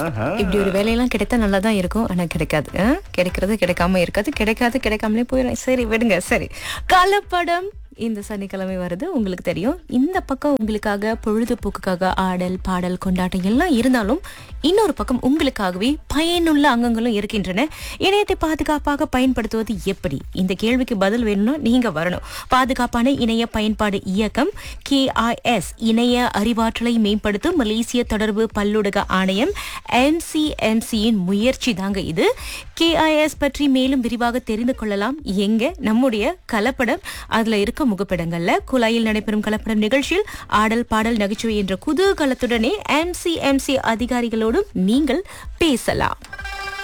ஆஹா. இப்படி ஒரு வேலையெல்லாம் கிடைத்தா நல்லா தான் இருக்கும் ஆனா கிடைக்காது ஆ? கிடைக்கிறது கிடைக்காம இருக்காது கிடைக்காது கிடைக்காமலே போயிடும் சரி விடுங்க சரி கலப்படம் இந்த சனிக்கிழமை வருது உங்களுக்கு தெரியும் இந்த பக்கம் உங்களுக்காக பொழுதுபோக்குக்காக ஆடல் பாடல் கொண்டாட்டம் எல்லாம் இருந்தாலும் இன்னொரு பக்கம் உங்களுக்காகவே பயனுள்ள அங்கங்களும் இருக்கின்றன இணையத்தை பாதுகாப்பாக பயன்படுத்துவது எப்படி இந்த கேள்விக்கு பதில் வேணும்னா நீங்க வரணும் பாதுகாப்பான இணைய பயன்பாடு இயக்கம் கேஐஎஸ் இணைய அறிவாற்றலை மேம்படுத்தும் மலேசிய தொடர்பு பல்லுடக ஆணையம் எம்சிஎம்சியின் முயற்சி தாங்க இது கேஐஎஸ் பற்றி மேலும் விரிவாக தெரிந்து கொள்ளலாம் எங்க நம்முடைய கலப்படம் அதுல இருக்க முகப்பிடங்கள்ல குழாயில் நடைபெறும் கலப்படம் நிகழ்ச்சியில் ஆடல் பாடல் நகைச்சுவை என்ற குதூகலத்துடனே எம்சிஎம்சி அதிகாரிகளோடும் நீங்கள் பேசலாம்